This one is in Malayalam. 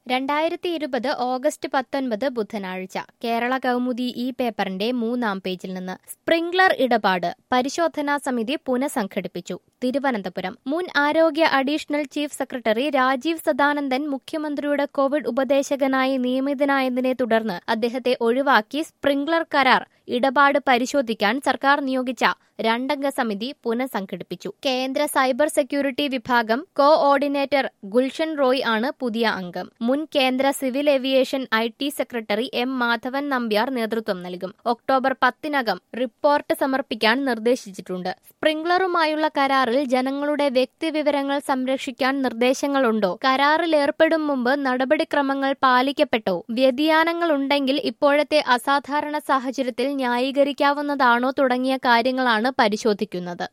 രണ്ടായിരത്തി ഇരുപത് ഓഗസ്റ്റ് പത്തൊൻപത് ബുധനാഴ്ച കേരള കൗമുദി ഈ പേപ്പറിന്റെ മൂന്നാം പേജിൽ നിന്ന് സ്പ്രിംഗ്ലർ ഇടപാട് പരിശോധനാ സമിതി പുനഃസംഘടിപ്പിച്ചു തിരുവനന്തപുരം മുൻ ആരോഗ്യ additional chief secretary Rajeev Sadanandan മുഖ്യമന്ത്രിയുടെ കോവിഡ് ഉപദേശകനായി നിയമിതനായതിനെ തുടർന്ന് അദ്ദേഹത്തെ ഒഴിവാക്കി സ്പ്രിംഗ്ലർ കരാർ ഇടപാട് പരിശോധിക്കാൻ സർക്കാർ നിയോഗിച്ച രണ്ടംഗ സമിതി പുനഃസംഘടിപ്പിച്ചു കേന്ദ്ര സൈബർ സെക്യൂരിറ്റി വിഭാഗം കോ ഓർഡിനേറ്റർ ഗുൽഷൻ റോയ് ആണ് പുതിയ അംഗം മുൻ കേന്ദ്ര civil aviation I T secretary M Madhavan Nambiar നേതൃത്വം നൽകും ഒക്ടോബർ പത്തിനകം റിപ്പോർട്ട് സമർപ്പിക്കാൻ നിർദ്ദേശിച്ചിട്ടുണ്ട് സ്പ്രിംഗ്ലറുമായുള്ള കരാറിൽ ജനങ്ങളുടെ വ്യക്തിവിവരങ്ങൾ സംരക്ഷിക്കാൻ നിർദ്ദേശങ്ങളുണ്ടോ കരാറിൽ ഏർപ്പെടും മുമ്പ് നടപടിക്രമങ്ങൾ പാലിക്കപ്പെട്ടോ വ്യതിയാനങ്ങളുണ്ടെങ്കിൽ ഇപ്പോഴത്തെ അസാധാരണ സാഹചര്യത്തിൽ ന്യായീകരിക്കാവുന്നതാണോ തുടങ്ങിയ കാര്യങ്ങളാണ് പരിശോധിക്കുന്നത്